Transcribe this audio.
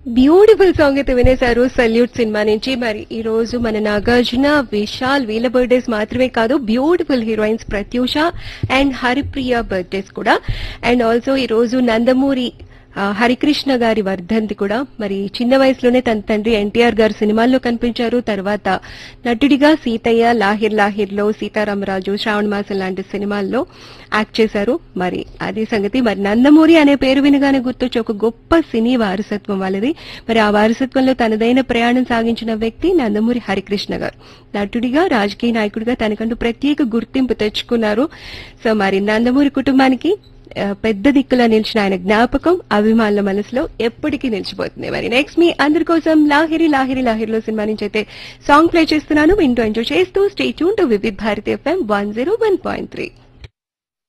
beautiful song అయితే వినేశారు salute cinema నుంచి మరి ఈ రోజు మన నాగార్జున విశాల్ వీళ్ళ బర్త్డేస్ మాత్రమే కాదు beautiful heroines Prathyusha and Haripriya birthdays కూడా అండ్ ఆల్సో ఈ రోజు నందమూరి ఆ, హరికృష్ణ గారి వర్ధంతి కూడా మరి చిన్న వయసులోనే తన తండ్రి ఎన్టీఆర్ గారు సినిమాల్లో కనిపించారు తర్వాత నటుడిగా సీతయ్య లాహిర్ లాహిర్ లో సీతారామరాజు శ్రావణ మాసం లాంటి సినిమాల్లో యాక్ట్ చేశారు మరి అది సంగతి మరి నందమూరి అనే పేరు వినగానే గుర్తొచ్చే ఒక గొప్ప సినీ వారసత్వం వాళ్ళది మరి ఆ వారసత్వంలో తనదైన ప్రయాణం సాగించిన వ్యక్తి నందమూరి హరికృష్ణ గారు నటుడిగా రాజకీయ నాయకుడిగా తనకంటూ ప్రత్యేక గుర్తింపు తెచ్చుకున్నారు సో మరి నందమూరి కుటుంబానికి ఆ, పెద్ద దిక్కులా నిలిచిన ఆయన జ్ఞాపకం అభిమానుల మనసులో ఎప్పటికీ నిలిచిపోతుంది మరి నెక్స్ట్ మీ అందరి కోసం లాహిరి లాహిరి లాహిరిలో సినిమా నుంచి అయితే సాంగ్ ప్లే చేస్తున్నాను వింటూ ఎంజాయ్ చేస్తూ stay tune to Vividh Bharati FM one zero one point three